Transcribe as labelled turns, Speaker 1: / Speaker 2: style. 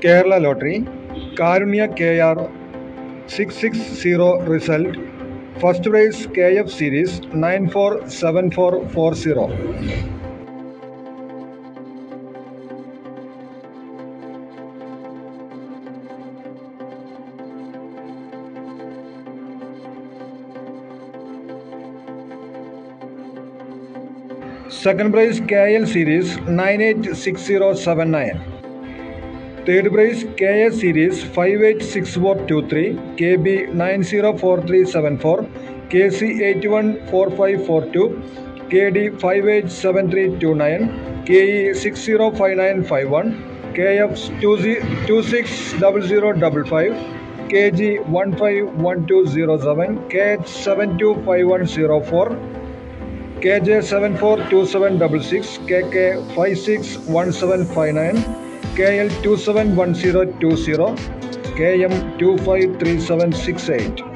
Speaker 1: Kerala lottery Karunya K R six six zero result first prize K F series nine four seven four four zero second prize K L series nine eight six zero seven nine third prize K A series five eight six four two three K B nine zero four three seven four K C eight one four five four two K D five eight seven three two nine K E six zero five nine five one K F two C two six double zero double five K G one five one two zero seven K H seven two five one zero four K J seven four two seven double six K K five six one seven five nine K L two seven one zero two zero K M two five three seven six eight